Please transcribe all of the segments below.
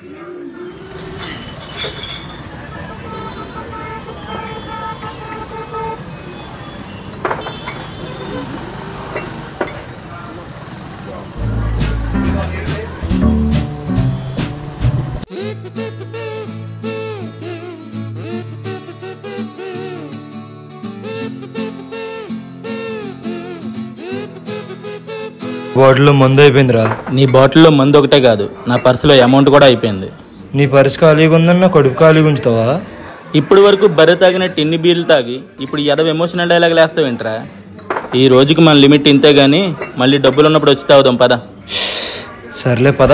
బాటిల్లో మందు అయిపోయిందిరా నీ బాటిల్లో మందు ఒకటే కాదు నా పర్సులో అమౌంట్ కూడా అయిపోయింది నీ పరిస్థితి ఖాళీగా ఉందని నా కడుపు ఖాళీగా ఉంచుతావా ఇప్పటి వరకు బర్రె తాగిన టిన్ని బీర్లు తాగి ఇప్పుడు ఎదవ ఎమోషనల్ డైలాగ్ లేస్తావేంట్రా ఈ రోజుకి మన లిమిట్ ఇంతే గానీ మళ్ళీ డబ్బులు ఉన్నప్పుడు వచ్చి తాగుదాం పద సర్లే పద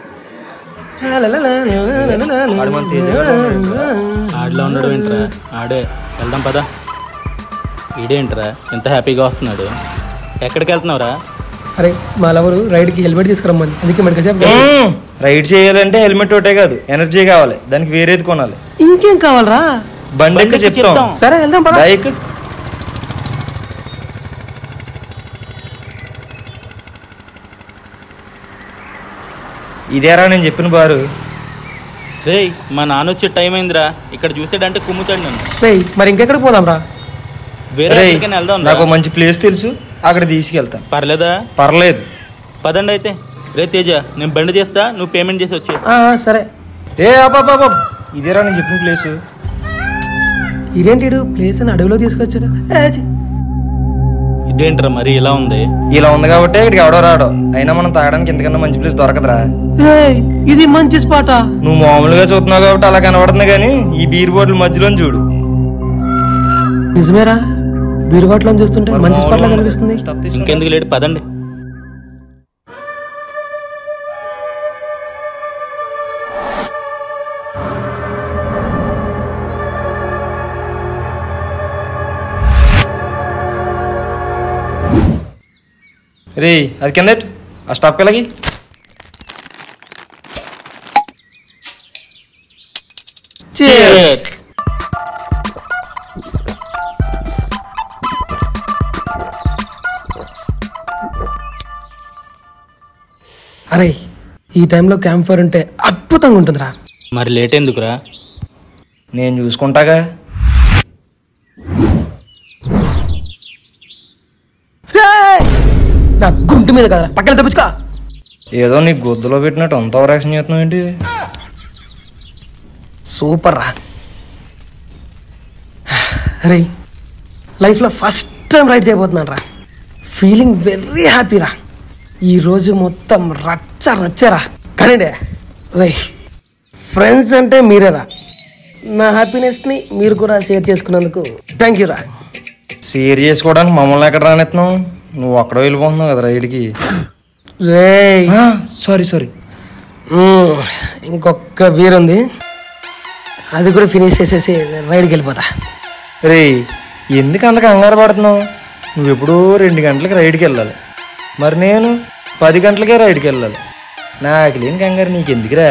ఆడు మన తేజ కదా. ఆడిలో ఉండడం ఏంట్రా ఆడే వెళ్దాం పద ఈడేంట్రా ఎంత హ్యాపీగా వస్తున్నాడు ఎక్కడికి వెళ్తున్నావురా అరే మా లవరు రైడ్కి హెల్మెట్ తీసుకురమ్మని అందుకే మెడికల్ షాప్ మ్మ్. రైడ్ చేయాలంటే హెల్మెట్ ఒకటే కాదు ఎనర్జీ కావాలి దానికి వేరేది కొనాలి ఇంకేం కావాలరా బండి ఎక్కి బండి ఎక్కి చెప్తాం చెప్తాం. సరే వెళ్దాం పద బైక్ ఇదేరా నేను చెప్పిన బారు రేయ్ మా నాన్న వచ్చే టైం అయిందిరా ఇక్కడ చూసాడంటే కుమ్ముతాడు నన్ను రేయ్ మరి ఇంకెక్కడికి పోదాం రా వేరే రేయ్, ఎక్కడికైనా వెళ్దాం నాకు ఒక మంచి ప్లేస్ తెలుసు అక్కడ తీసుకెళ్తాను పర్లేదా పర్లేదు పదండి అయితే రే తేజ నేను బండి చేస్తా నువ్వు పేమెంట్ చేసి వచ్చే ఆ, ఆ, సరే ఏ అబ్బాబాబా ఇదేరా నేను చెప్పిన ప్లేసు ఇదేంటి ప్లేస్ అని అడవిలో తీసుకొచ్చాడు ఏ, ఛీ. ఇదేంట్రా మరి ఇలా ఉంది ఇలా ఉంది కాబట్టి ఇక్కడికి ఎవడో రాడు అయినా మనం తాగడానికి ఇంతకన్నా మంచి ప్లేస్ దొరకదురా రేయ్ ఇది మంచి స్పాటా నువ్వు మామూలుగా చూస్తున్నావు కాబట్టి అలా కనబడుతుంది కానీ ఈ బీర్ బాటిల్ మధ్యలో చూడు నిజమేరా బీరుబాట్లో చూస్తుంటే మంచి స్పాట్ లా కనిపిస్తుంది ఇంకెందుకు లేటు పదండి రే అది కింద పెట్టు. ఆ స్టాప్ ఎలాగి Cheers. అరే ఈ టైంలో క్యాంప్ ఫైర్ ఉంటే అద్భుతంగా ఉంటుందిరా మరి లేట్ ఎందుకురా నేను చూసుకుంటాగా రేయ్! నా గుంటు మీద కదా పక్కన తప్పించుకో ఏదో నీ గొద్దులో పెట్టినట్టు అంత ఓవరాక్షన్ చేస్తున్నావు ఏంటి సూపర్ రా రే లైఫ్లో ఫస్ట్ టైం రైడ్ చేయబోతున్నాను రా ఫీలింగ్ వెరీ హ్యాపీ రా ఈరోజు మొత్తం రచ్చ రచ్చరా కానీ రే ఫ్రెండ్స్ అంటే మీరేరా నా హ్యాపీనెస్ని మీరు కూడా షేర్ చేసుకున్నందుకు థ్యాంక్ యూ రా షేర్ చేసుకోవడానికి మమ్మల్ని ఎక్కడ రానిస్తున్నావు నువ్వు అక్కడ వెళ్ళిపోతున్నావు కదా రైడ్కి రే సారీ సారీ ఇంకొక బీర్ ఉంది అది కూడా ఫినిష్ చేసేసి రైడ్కి వెళ్ళిపోతా రే ఎందుకు అంత కంగారు పడుతున్నావు నువ్వు ఎప్పుడూ రెండు గంటలకు రైడ్కి వెళ్ళాలి మరి నేను పది గంటలకే రైడ్కి వెళ్ళాలి నాకు లేని కంగారు నీకు ఎందుకురా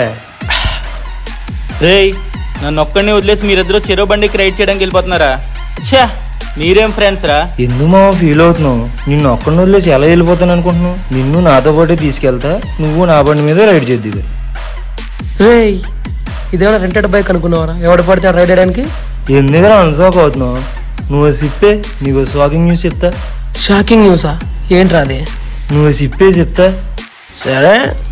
రేయ్ నన్ను ఒక్కడిని వదిలేసి మీరిద్దరూ చెరువు బండికి రైడ్ చేయడానికి వెళ్ళిపోతున్నారా ఛా మీరేం ఫ్రెండ్స్ రా ఎందుకు మా ఫీల్ అవుతున్నావు నిన్ను ఒక్కడిని వదిలేసి ఎలా వెళ్ళిపోతాను అనుకుంటున్నావు నిన్ను నాతో పాటే తీసుకెళ్తా నువ్వు నా బండి మీద రైడ్ చేద్ది రేయ్ ఇదేమైనా రెంటెడ్ బైక్ అనుకున్నావరా ఎవడు పడితే రైడ్ చేయడానికి ఎందుకు అన్సాక్ అవుతున్నావు నువ్వు సిప్పే నీకు షాకింగ్ న్యూస్ చెప్తా షాకింగ్ న్యూసా ఏంట్రా అది నువ్వు సిప్పే చెప్తా సరే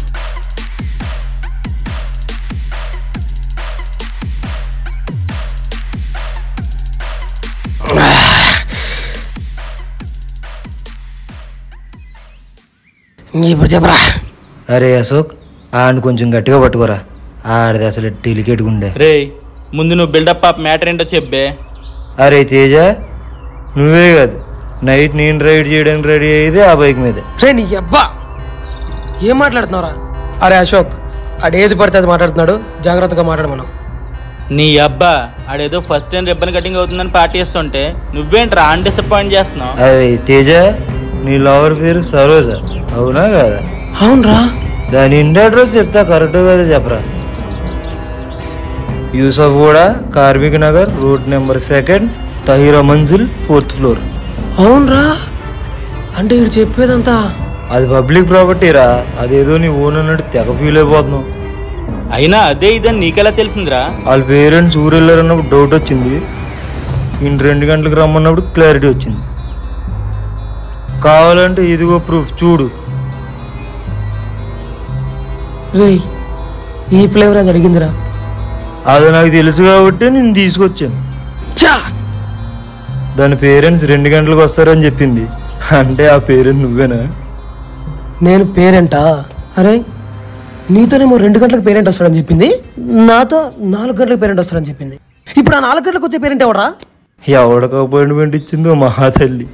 ఇప్పుడు చెప్పరా అరే అశోక్ ఆడిని కొంచెం గట్టిగా పట్టుకోరా ఆడిది అసలు డెలికేట్ గుండె రేయ్ ముందు నువ్వు బిల్డప్ ఆప్ మ్యాటర్ ఏంటో చెప్పే అరే తేజ నువ్వే కాదు నైట్ నేను రైడ్ చేయడానికి రెడీ అయ్యేది ఆ బైక్ మీద రే నీ అబ్బా ఏం మాట్లాడుతున్నావురా అరే అశోక్ ఆడు ఏది పడితే అది మాట్లాడుతున్నాడు జాగ్రత్తగా మాట్లాడు మనం నీ అబ్బా ఆడేదో ఫస్ట్ టైం రిబ్బన్ కటింగ్ అవుతుందని పార్టీ చేస్తుంటే నువ్వేంట్రా అన్ డిసప్పాయింట్ చేస్తున్నావు అరే తేజ నీ లవర్ పేరు సరోజ అవునా కదా అవునరా దాని ఇంటి అడ్రస్ చెప్తా కరెక్ట్ కదా చెప్పరా యూసఫ్ కూడా Karmik Nagar route number second Tahira Manzil fourth floor అవునరా అంటే వీడు చెప్పేదంతా అది పబ్లిక్ ప్రాపర్టీ రా అదేదో నీ ఓన్ అన్నట్టు తెగ ఫీల్ అయిపోతున్నావు అయినా అదే ఇదని నీకెలా తెలిసిందిరా వాళ్ళ పేరెంట్స్ ఊరు వెళ్ళారన్నప్పుడు డౌట్ వచ్చింది ఈయన రెండు గంటలకు రమ్మన్నప్పుడు క్లారిటీ వచ్చింది కావాలంటే ఇదిగో ప్రూఫ్ చూడు రేయ్ ఈ ఫ్లేవర్ అది అడిగిందిరా అది నాకు తెలుసు కాబట్టి నేను తీసుకొచ్చాను చా దాని పేరెంట్స్ రెండు గంటలకు వస్తారని చెప్పింది అంటే ఆ పేరెంట్ నువ్వేనా నేను పేరెంటా అరే నీతోనేమో రెండు గంటలకు పేరెంట్ వస్తాడని చెప్పింది నాతో నాలుగు గంటలకు పేరెంట్ వస్తాడని చెప్పింది ఇప్పుడు ఆ నాలుగు గంటలకు వచ్చే పేరెంట్ ఎవడరా ఎవడికి అపాయింట్మెంట్ ఇచ్చిందో మహాతల్లి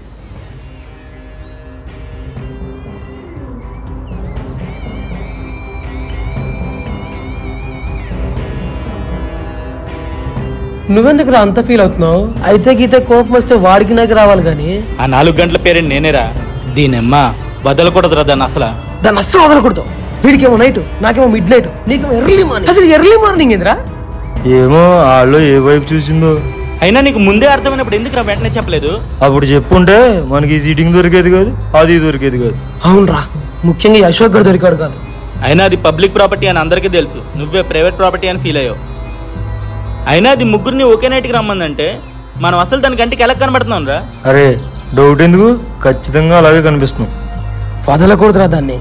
నువ్వెందుకు అంత ఫీల్ అవుతున్నావు అయితే గీతే కోపం వస్తే వాడికి నాకు రావాలి కానీ ఆ నాలుగు గంటల పేరెంట్ నేనేరా దీనమ్మ వదలకూడదురా దాన్ని అసలు దాన్ని అస్సలు వదలకూడదు వీడికేమో నైట్ నాకేమో మిడ్ నైట్ నీకేమో ఎర్లీ మార్నింగ్ అసలు ఎర్లీ మార్నింగ్ ఏందిరా ఏమో వాళ్ళు ఏ వైపు చూసిందో అయినా నీకు ముందే అర్థమైనప్పుడు ఎందుకురా వెంటనే చెప్పలేదు అప్పుడు చెప్పుంటే మనకి ఈ సీటింగ్ దొరికేది కాదు అది దొరికేది కాదు అవునరా ముఖ్యంగా ఈ అశోక్ గారు దొరికాడు కాదు అయినా అది పబ్లిక్ ప్రాపర్టీ అని అందరికీ తెలుసు నువ్వే ప్రైవేట్ ప్రాపర్టీ అని ఫీల్ అయ్యావు అయినా అది ముగ్గురిని ఒకే నైట్కి రమ్మందంటే మనం అసలు దాని కంటికి ఎలా కనబడుతున్నాం రా అరే డౌట్ ఎందుకు ఖచ్చితంగా అలాగే కనిపిస్తున్నాం వదలకూడదురా దాన్ని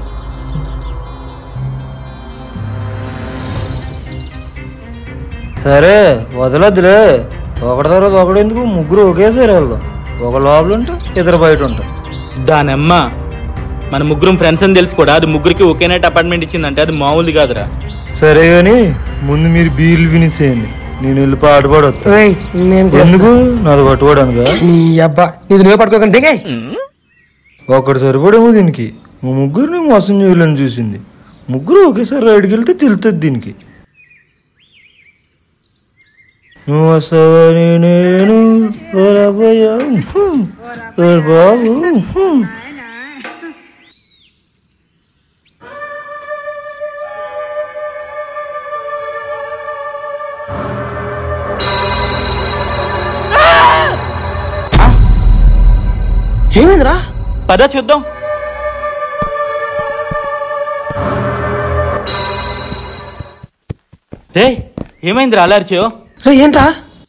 సరే వదలొద్దులే ఒకటి తర్వాత ఒకడు ఎందుకు ముగ్గురు ఒకేసారి వెళ్దాం ఒక లోపల ఉంటే ఇద్దరు బయట ఉంటాం దానమ్మ మన ముగ్గురం ఫ్రెండ్స్ అని తెలిసి కూడా అది ముగ్గురికి ఒకే నైట్ అపార్ట్మెంట్ ఇచ్చిందంటే అది మామూలుది కాదురా సరే కానీ ముందు మీరు బీర్లు వినిసేయండి నేను వెళ్ళి పాట పాడొస్తా రేయ్, నేను కూడా ఎందుకు నాది పట్టుకోవడానుగా నీ అబ్బా నీది నువ్వే పట్టుకోకండి దిగాయ్ ఒకటి సరిపడేమో దీనికి మా ముగ్గురిని మోసం చేయాలని చూసింది ముగ్గురు ఒకేసారి రైడ్కి వెళ్తే తెలుస్తుంది దీనికి నువ్వు వస్తావని నేను వరబోయా. హ్మ్. ఓరి బాబు హ్మ్. ఏమైందిరా పదా చూద్దాం రే ఏమైందిరా అలర్చో రే ఏంట్రా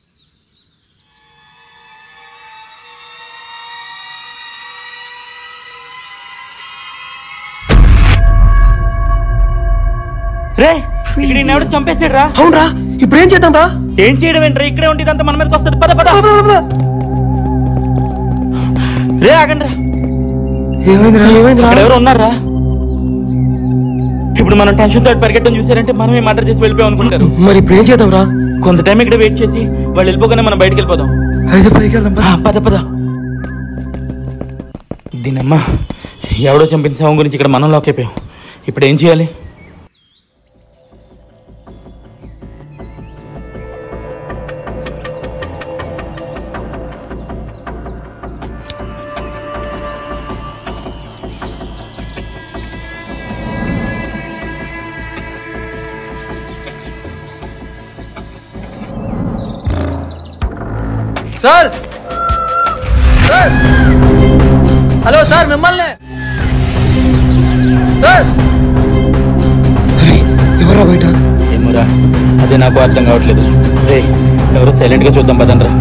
రే ఇక్కడ ఎవడు చంపేశాడు రా అవునరా ఇప్పుడు ఏం చేద్దాం రా ఏం చేయడం ఏంట్రా ఇక్కడే ఉంటే ఇదంతా మన మీదకి వస్తుంది పద పద రే ఆగండి రా ఏమైందిరా ఏమైందిరా ఇక్కడ ఎవరు ఉన్నారా ఇప్పుడు మనం టెన్షన్ తోటి పరిగెట్టడం చూసారంటే మనమే మర్డర్ చేసి వెళ్ళిపోయాం అనుకుంటారు మరి ఇప్పుడు ఏం చేద్దాం రా కొంత టైం ఇక్కడ వెయిట్ చేసి వాళ్ళు వెళ్ళిపోగానే మనం బయటికి వెళ్ళిపోదాం అయితే పైకి వెళ్దాం ఆ, పద పద దీనమ్మా ఎవడో చంపిన శవం గురించి ఇక్కడ మనం లాక్ అయిపోయాం ఇప్పుడు ఏం చేయాలి సార్ సార్ హలో సార్ మిమ్మల్ని సార్ ఎవరా బయట ఏమోరా అదే నాకు అర్థం కావట్లేదు రే ఎవరో సైలెంట్ గా చూద్దాం పదండ్రా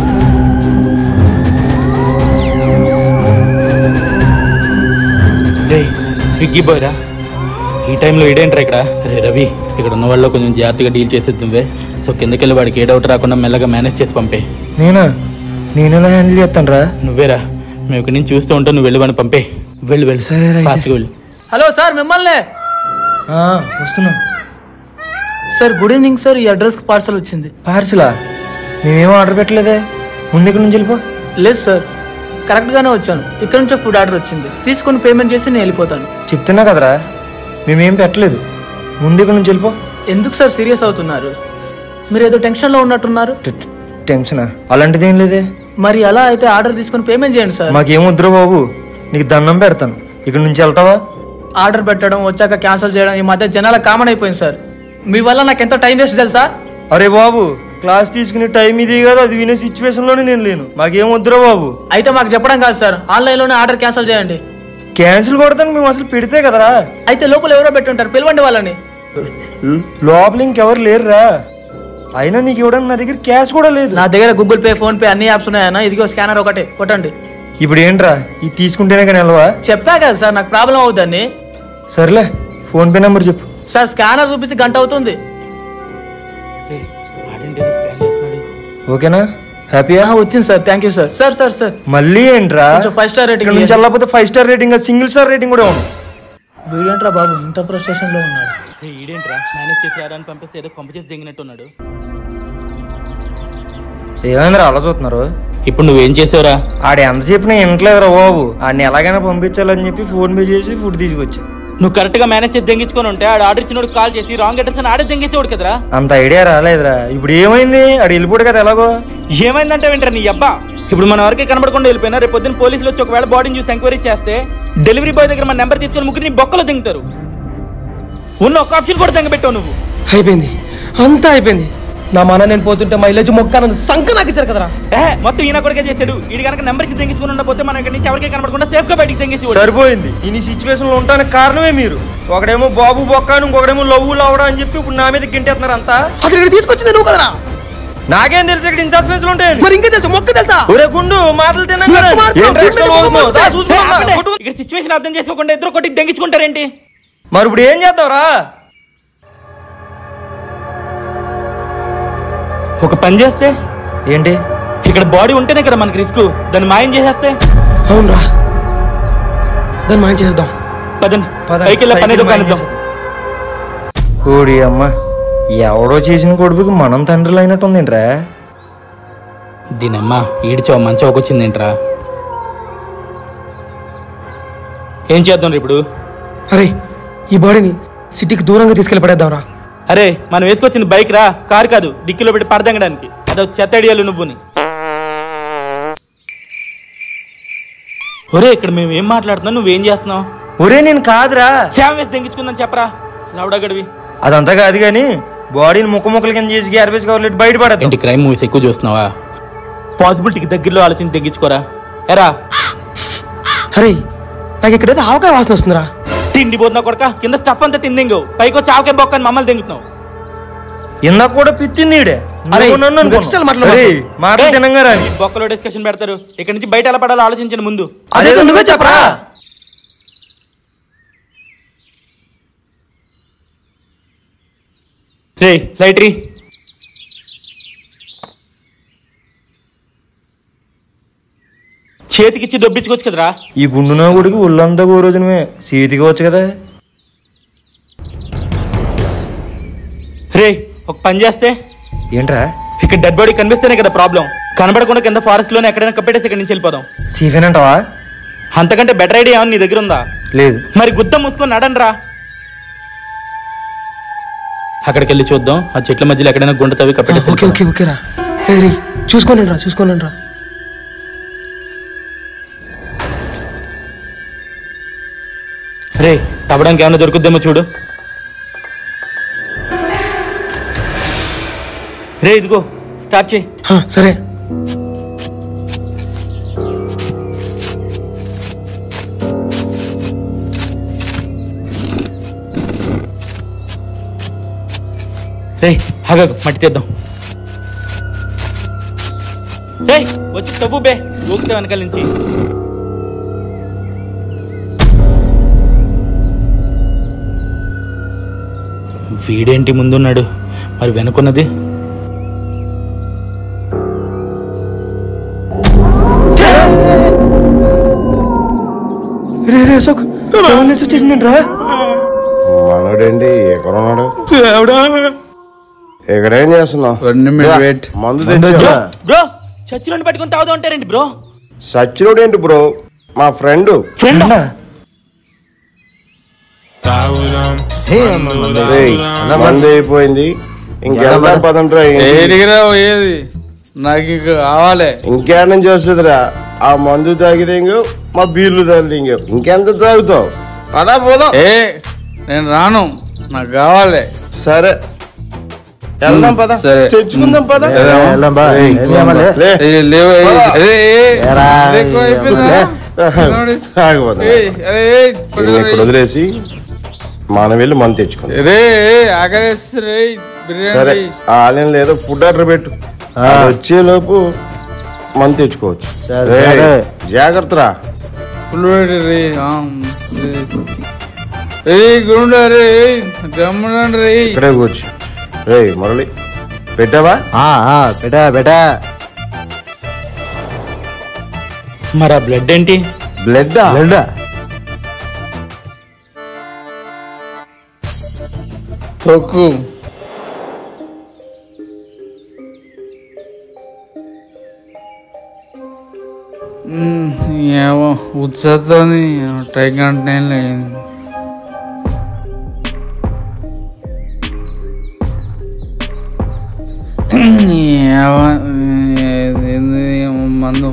రే స్విగ్గీ బాయ్ రా ఈ టైంలో ఇడేంట్రా ఇక్కడ రే రవి ఇక్కడ ఉన్న వాళ్ళు కొంచెం జాగ్రత్తగా డీల్ చేసేద్దాంవే సో కిందకెళ్ళి వాడికి ఏ డౌట్ రాకుండా మెల్లగా మేనేజ్ చేసి పంపే నేనా నేనెలా హ్యాండిల్ చేస్తాను రా నువ్వేరా మేము ఇక్కడి నుంచి చూస్తూ ఉంటే నువ్వు వెళ్ళి వాడిని పంపే వెళ్ళు వెళ్ళు సరే రా, అయితే. ఫాస్ట్గా వెళ్ళు హలో సార్ మిమ్మల్ని వస్తున్నా సార్ గుడ్ ఈవినింగ్ సార్ ఈ అడ్రస్కి పార్సల్ వచ్చింది పార్సిలా మేమేమో ఆర్డర్ పెట్టలేదే ముందు ఇక్కడ నుంచి వెళ్ళిపో లేదు సార్ కరెక్ట్గానే వచ్చాను ఇక్కడ నుంచే ఫుడ్ ఆర్డర్ వచ్చింది తీసుకొని పేమెంట్ చేసి నేను వెళ్ళిపోతాను చెప్తున్నా కదరా మేమేం పెట్టలేదు ముందు ఇక్కడ నుంచి వెళ్ళిపో ఎందుకు సార్ సీరియస్ అవుతున్నారు మీరు ఏదో టెన్షన్లో ఉన్నట్టున్నారు టె- టెన్షనా అలాంటిది ఏం లేదే మరి అలా అయితే ఆర్డర్ తీసుకొని పేమెంట్ చేయండి సార్ మాకేం వద్దురా బాబు నీకు దండం పెడతాను ఇక్కడ నుంచి వెళ్తావా ఆర్డర్ పెట్టడం వచ్చాక క్యాన్సిల్ చేయడం ఈ మధ్య జనాలకు కామన్ అయిపోయింది సార్ మీ వల్ల నాకు ఎంత టైం వేస్ట్ తెలుసా అరే బాబు క్లాస్ తీసుకునే టైం ఇది కదా అది వినే సిచ్యువేషన్ లోనే నేను లేను మాకేం వద్దురా బాబు అయితే మాకు చెప్పడం కాదు సార్ ఆన్లైన్లోనే ఆర్డర్ క్యాన్సిల్ చేయండి క్యాన్సిల్ కొడతాను మేము అసలు పెడితే కదరా అయితే లోపల ఎవరో పెట్టుంటారు పిలవండి వాళ్ళని లోపల ఇంకెవరు లేరురా అయినా నీకు ఇవ్వడానికి నా దగ్గర క్యాష్ కూడా లేదు నా దగ్గర గూగుల్ పే ఫోన్ పే అన్ని యాప్స్ ఉన్నాయన్న ఇదిగో స్కానర్ ఒకటే కొట్టండి ఇప్పుడు ఏంట్రా ఇది తీసుకుంటేనే కానీ వెళ్ళవా చెప్పా కదా సార్ నాకు ప్రాబ్లం అవుతుందని సర్లే ఫోన్ పే నెంబర్ చెప్పు సార్ స్కానర్ చూపించి గంట అవుతుంది ఓకేనా హ్యాపీయా ఆ, వచ్చింది sir thank you sir sir sir sir మళ్ళీ ఏంట్రా కొంచెం ఫైవ్ స్టార్ రేటింగ్ ఇక్కడ నుంచి వెళ్ళకపోతే five star rating single star rating కూడా ఉంది వీడేంట్రా బాబు ఇంత ఫ్రస్ట్రేషన్ లో ఉన్నాడు రేయ్, ఈడేంట్రా మేనేజ్ చేసి రావడానికి పంపిస్తే ఏదో కొంప చేసి దిగినట్టున్నాడు ఏమైందిరా అలా చూస్తున్నారు ఇప్పుడు నువ్వేం చేసావురా ఆడు ఎంత చెప్పినా వినట్లేదురా బాబు ఆడిని ఎలాగైనా పంపించాలని చెప్పి ఫోన్ పే చేసి ఫుడ్ తీసుకొచ్చా నువ్వు కరెక్ట్ గా మేనేజ్ చేసి దెంగించుకొని ఉంటే ఆడు ఆర్డర్ ఇచ్చినోడు కాల్ చేసి రాంగ్ అడ్రస్ అని ఆడే దెంగేసేవాడు కదరా అంత ఐడియా రాలేదురా ఇప్పుడు ఏమైంది ఆడు వెళ్ళిపోడు కదా ఎలాగో ఏమైందంటే వింటారా నీ అబ్బా ఇప్పుడు మన వరకే కనబడకుండా వెళ్ళిపోయినా రేపు పొద్దున్న పోలీసులు వచ్చి ఒకవేళ బాడీని చూసి ఎంక్వైరీ చేస్తే డెలివరీ బాయ్ దగ్గర మన నెంబర్ తీసుకొని ముగ్గురిని బొక్కలో దింగుతారు ఉన్న ఒక ఆప్షన్ కూడా దింగబెట్టావు నువ్వు అయిపోయింది అంతా అయిపోయింది నా మన నేను పోతుంటే మైలేజ్ మొక్కానని సంక నాకు ఇచ్చారు కదరా ఏ మొత్తం ఈయన కొడుకే చేశాడు వీడి కనుక నెంబర్ ఇచ్చి తెంగించుకుని ఉండకపోతే మనం ఇక్కడి నుంచి ఎవరికీ కనబడకుండా సేఫ్ గా బయటికి తెంగేసి సరిపోయింది ఈ సిచ్యువేషన్ లో ఉండడానికి కారణమే మీరు ఒకడేమో బాబు బొక్క అని ఇంకొకడేమో లవ్వు లవడా అని చెప్పి ఇప్పుడు నా మీద గింటేస్తున్నారు అంతా అసలు ఇక్కడ తీసుకొచ్చింది నువ్వు కదరా నాకేం తెలుసు ఇక్కడ ఇన్సస్పెన్స్ ఉంటాయి మరి ఇంకా తెలుసు మొక్క తెలుసా ఒరే గుండు మాటలు తిన్నాం నువ్వు కదా. ఎక్కువ మాట్లాడు, ఏంట్రా గుండె ఇష్టం మొహం అవుతుందో? దా మొత్తం. చూసుకుందాం. ఆపండి. కొట్టు. ఇక్కడ సిచ్యువేషన్ అర్థం చేసుకోకుండా ఇద్దరు కొట్టి దెంగించుకుంటారేంటి మరి ఇప్పుడు ఏం చేద్దాంరా ఒక పని చేస్తే ఏంటి ఇక్కడ బాడీ ఉంటేనే కదా మనకి రిస్క్ దాన్ని మాయం చేసేస్తే అవునరా దాన్ని మాయం చేద్దాం పదండి పదండి. పైకి వెళ్ళి పని ఏదో పైకి కలుద్దాం కోడి అమ్మ ఎవడో చేసిన కొడుకుకి మనం తండ్రులు అయినట్టుందేంట్రా దీనమ్మా ఈడిచో మంచి వచ్చింది ఏంట్రా ఏం చేద్దాం ఇప్పుడు అరే ఈ బాడీని సిటీకి దూరంగా తీసుకెళ్ళి పడేద్దాంరా అరే మనం వేసుకొచ్చింది బైక్ రా కారు కాదు డిక్కీలో పెట్టి పడదంగడానికి అదో చెత్త ఐడియాలు నువ్వుని ఒరే ఇక్కడ మేము ఏం మాట్లాడుతున్నాం నువ్వేం చేస్తున్నావు ఒరే నేను కాదురా శామ్ వేసి తెంగించుకుందని చెప్పరా లవడగడివి అదంతా కాదు కానీ బాడీని ముక్క ముక్కల కింద చేసి గ్యార్బేజ్ కవర్లు బయటపడద్దు ఏంటి క్రైమ్ మూవీస్ ఎక్కువ చూస్తున్నావా పాసిబిలిటీకి దగ్గరలో ఆలోచించి తెగించుకోరా ఎరా అరే నాకు ఇక్కడైతే ఆవకాయ వాసన వస్తుందిరా తిండి పోతున్నా కొడక కింద స్టఫ్ అంతా తిందింగు పైకి వచ్చి ఆవకాయ బొక్క అని మమ్మల్ని తెంగుతున్నావు ఇందాక కూడా పిచ్చింది ఈడే. అరే, నువ్వు నన్ను నువ్వు అనుకున్నావు. extra మాట్లాడకు. అరే, మాటలు ఏయ్, తినంగా రా. ఈ బొక్కలో డిస్కషన్ పెడతారు ఇక్కడ నుంచి బయట ఎలా పడాలో ఆలోచించండి ముందు అదేదో నువ్వే చెప్పరా రే లైట్రీ చేతికిచ్చి డబ్బించుకోవచ్చు కదరా ఈ గుండునా గుడికి ఒళ్ళంతా ఓ రోజునమే సీతికి వచ్చు కదా రే ఒక పని చేస్తే ఏంట్రా ఇక్కడ డెడ్ బాడీ కనిపిస్తేనే కదా ప్రాబ్లం కనబడకుండా కింద ఫారెస్ట్ లోనే ఎక్కడైనా కప్పేటేసి ఇక్కడ నుంచి వెళ్ళిపోదాం సీఫేనంటావా అంతకంటే బెటర్ ఐడియా ఏమన్నా నీ దగ్గర ఉందా లేదు మరి గుద్ద మూసుకొని నడండి రా అక్కడికి వెళ్ళి చూద్దాం ఆ చెట్ల మధ్యలో ఎక్కడైనా గుంట తవ్వి కప్పేటేసి ఓకే ఓకే ఓకే రా ఏ రే చూసుకోండి రా చూసుకోండి రా రే తవ్వడానికి ఏమైనా దొరుకుద్దేమో చూడు రే ఇదిగో స్టార్ట్ చేయి హా, సరే రే ఆగాగు మట్టి తీద్దాం రే వచ్చి తవ్వు బే ఊగితే వెనకాల నుంచి వీడేంటి ముందున్నాడు మరి వెనుకున్నది రే రే అశోక్ సెవెన్ డేస్ వచ్చేసిందంట్రా మనోడేంటి ఎక్కడ ఉన్నాడు ఇక్కడ ఏం చేస్తున్నావు One minute, wait. మందు తెచ్చా బ్రో చర్చిలోని పట్టుకొని తాగుతూ ఉంటారేంటి బ్రో సచ్చినోడు ఏంటి బ్రో మా ఫ్రెండ్ ఫ్రెండ్ మంది అయిపోయింది ఇంకెళ్దాం పదంట్రా ఏడిగిరా ఏది నాకు ఇక కావాలి ఇంకేడ నుంచి వస్తుందిరా ఆ మందు తాగితే ఇంకో మా బీర్లు తాగితే ఇంకో ఇంకెంత తాగుతావు పదా పోదాం ఏ నేను రాను నాకు కావాలి సరే వెళ్దాం పద సరే. తెచ్చుకుందాం పద వెళ్దాం. ఏయ్, లే. ఏ, లేవు, ఏ, పద. అరే, ఏ, ఏరా, ఇది ఎక్కువ అయిపోయిందా? లే. ఆగిపోతా. ఏయ్, అరే, ఏయ్, వీళ్ళని ఇక్కడ వదిలేసి మనం వెళ్ళి మందు తెచ్చుకుందాం రే ఆకలిస్తే రే సరే బిర్యానీ ఆలయం లేదో ఫుడ్ ఆర్డర్ పెట్టు అది వచ్చేలోపు మందు తెచ్చుకోవచ్చు రేయ్, జాగ్రత్త రా ఫుల్ పెట్టి రే ఆ, రే. రే గుండా రే గమ్మునండి రే ఇక్కడే కూర్చో రే మురళి పెట్టావా బెటా బెటా మరి ఆ బ్లడ్ ఏంటి బ్లడ్ తొక్కు మ్మ్, ఏమో ఉత్సత్తాన్ని టైం గంటనే లేదు ఏమో, ఏంది ఏమో మందు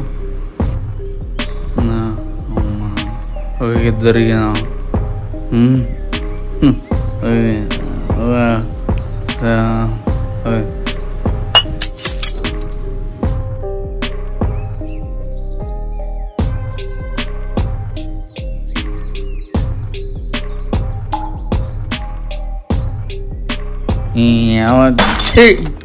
నా, అమ్మా, ఒక ఇద్దరికినా మ్మ్. హ్మ్. ఓకే. ఓకే. ఆ, ఓకే. ఏమో, ఛీ.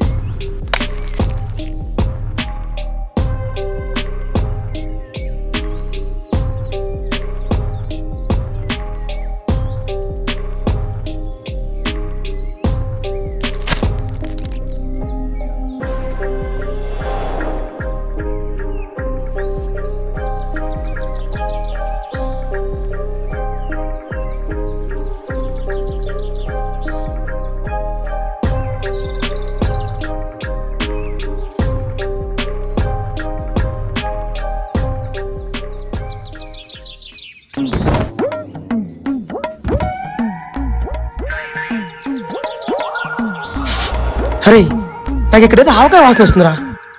అరే నాకు ఇక్కడైతే ఆవకాయ వాసన వస్తుందిరా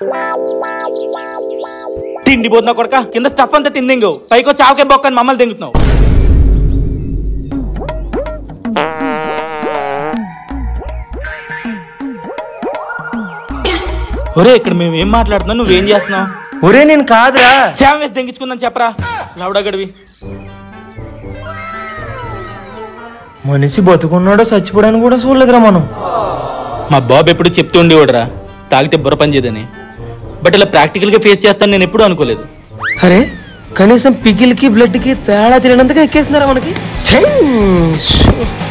తిండి పోతున్నా కొడక కింద స్టఫ్ అంతా తిందింగు పైకి వచ్చి ఆవకే బొక్కని మమ్మల్ని దింగుతున్నావు ఒరే ఇక్కడ మేము ఏం మాట్లాడుతున్నాం నువ్వేం చేస్తున్నావు ఒరే నేను కాదురా శామ్ వేసి దెంగించుకుందని చెప్పరా లవడగడివి మనిషి బతుకున్నాడో చచ్చిపోవడానికి కూడా చూడలేదురా మనం మా బాబు ఎప్పుడు చెప్తూ ఉండేవాడురా తాగితే బుర్ర పని చేయదని బట్ ఇలా ప్రాక్టికల్గా ఫేస్ చేస్తాను నేను ఎప్పుడూ అనుకోలేదు అరే కనీసం పికిల్కి బ్లడ్కి తేడా తెలియనంతగా ఎక్కేస్తున్నారా మనకి ఛై! షూ.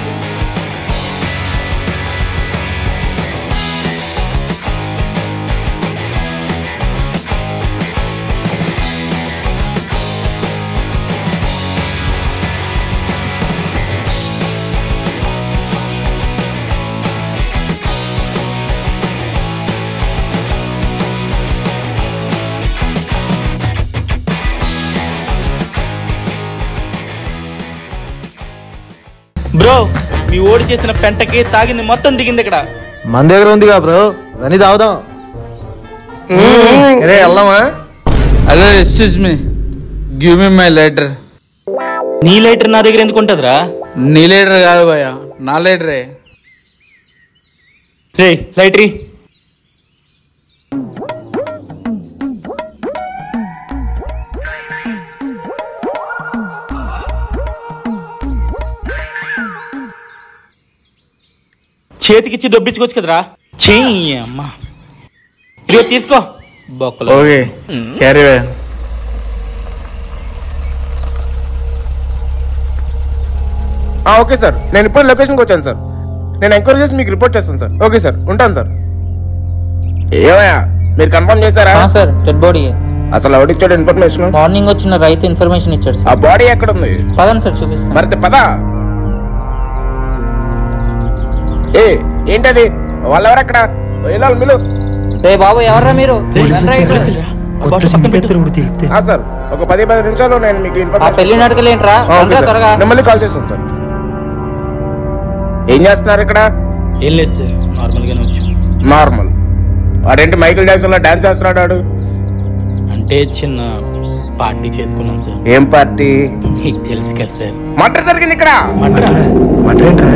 బ్రో మీ ఓడి చేసిన పెంటకి తాగింది మొత్తం దిగింది ఇక్కడ మన దగ్గర ఉందిగా బ్రో దాన్ని తాగుదాం రే వెళ్దామా hello excuse me give me my letter నీ లైటర్ నా దగ్గర ఎందుకు ఉంటుందిరా నీ లెటర్ కాదు భయ్య నా లెటరే రే లైటరీ చేతికిచ్చి డబ్బించుకోవచ్చు కదరా చెయ్యి అమ్మా ఇదిగో తీసుకో బొక్కలు ఓకే క్యారీ భయ్య ఓకే సార్ నేను ఇప్పుడు లొకేషన్కి వచ్చాను సార్ నేను ఎంక్వైరీ చేసి మీకు రిపోర్ట్ చేస్తాను సార్ ఓకే సార్ ఉంటాను సార్ ఏమయ్యా మీరు కన్ఫర్మ్ చేశారా సార్ డెడ్ బాడీ అసలు ఎవరిచ్చాడు ఇన్ఫర్మేషన్ మార్నింగ్ వచ్చిన రైతు ఇన్ఫర్మేషన్ ఇచ్చాడు ఆ సార్ బాడీ ఎక్కడ ఉంది పదండి సార్ చూపిస్తాను మరి పద ఏ ఏంటది వాళ్ళెవరు అక్కడ వెళ్ళాలి మీరు రే బాబు ఎవర్రా మీరు రండ్రా ఇటు. కొత్త సింపేత్తరు ఇప్పుడు తెలిస్తే ఆ, సార్ ఒక పది పది నిమిషాలు నేను మీకు ఆ పెళ్లి ఇన్ఫర్మేషన్ నడకలేంట్రా ఆ, ఓకే రండ్రా సార్. త్వరగా నేను మళ్ళీ కాల్ చేస్తాను సార్ ఏం చేస్తున్నారు ఇక్కడ ఏం లేదు సార్ నార్మల్గానే వచ్చాం నార్మల్ వాడేంటి మైకిల్ జాక్సన్ లో డాన్స్ చేస్తున్నాడు వాడు అంటే చిన్న పార్టీ చేసుకున్నాం సార్ ఏం పార్టీ మీకు తెలుసు కదా సార్ మటర్ జరిగింది ఇక్కడ మటరేంట్రా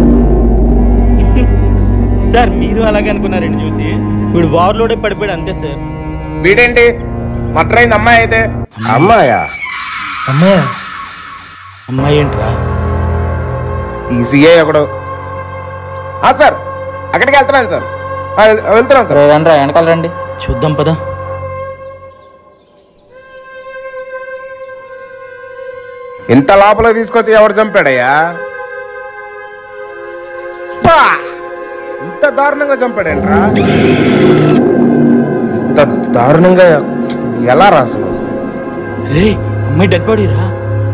సార్ మీరు అలాగే అనుకున్నారండి చూసి వీడు వార్లోడే పడిపోయాడు అంతే సార్ వీడేంటి మటర్ అయింది అమ్మాయి అయితే అమ్మాయా అమ్మాయ అమ్మాయి ఏంట్రా ఈ సిఐ ఒకడు ఆ, సార్ అక్కడికి వెళ్తున్నాను సార్ ఆ, వెళ్- వెళ్తున్నాను సార్ రే రండి వెనకాల రండి చూద్దాం పదా ఇంత లోపల తీసుకొచ్చి ఎవరు చంపాడయ్యా పా! ఇంత దారుణంగా చంపాడేంట్రా ఇంత దారుణంగా ఎలా రాసలు రే అమ్మాయి డెడ్ బాడీ రా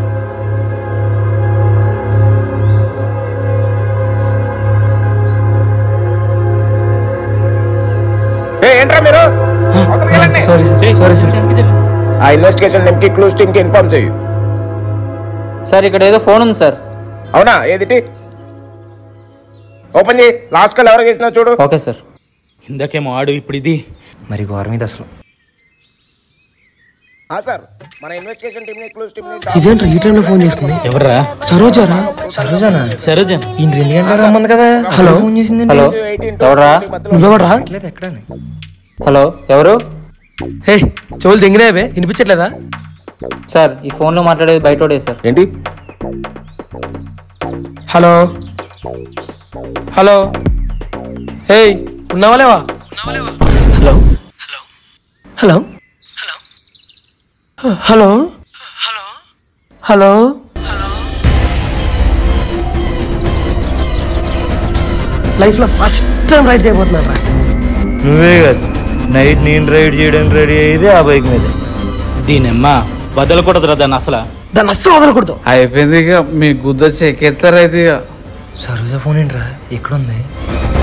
ఏ, ఏంట్రా మీరు అవతలికి వెళ్ళండి. సారీ సార్ సారీ సార్ ఆ ఇన్వెస్టిగేషన్ టీమ్ కి క్లూస్ టీమ్ కి ఇన్ఫార్మ్ చేయు సార్ ఇక్కడ ఏదో ఫోన్ ఉంది సార్ అవునా ఏదిటి ఓపెన్ చేయి లాస్ట్ కాల్ ఎవరు చేసినా చూడు ఓకే సార్ ఇందాకేమో ఆడు ఇప్పుడు ఇది మరి ఘోరం ఇది అసలు ఆ సార్ మన ఇన్వెస్టిగేషన్ టీమ్ ని క్లూస్ టీమ్ ని ఇదేంట్రా ఈ టైంలో ఫోన్ చేస్తుంది ఎవర్రా సరోజారా సరోజానా సరోజన్ ఈ రెండు గంటల రమ్మంది కదా హలో ఫోన్ చేసింది హలో ఎవరా నువ్వెవరా లేదు ఎక్కడ హలో ఎవరు హే చెవులు దింగినావే వినిపించట్లేదా సార్ ఈ ఫోన్లో మాట్లాడేది బయటోడే సార్ ఏంటి హలో హలో హే ఉన్నావా లేవా hello hello hello hello hello లైఫ్లో ఫస్ట్ టైం రైడ్ చేయబోతున్నాను రా నువ్వే కాదు నైట్ నేను రైడ్ చేయడానికి రెడీ అయ్యేది ఆ బైక్ మీద దీనమ్మ వదలకూడదురా దాన్ని అసలు దాన్ని అస్సలు వదలకూడదు అయిపోయింది ఇక మీ గుద్ద చెక్కెత్తారైతే ఇక సరోజా ఫోన్ ఏంట్రా ఎక్కడుంది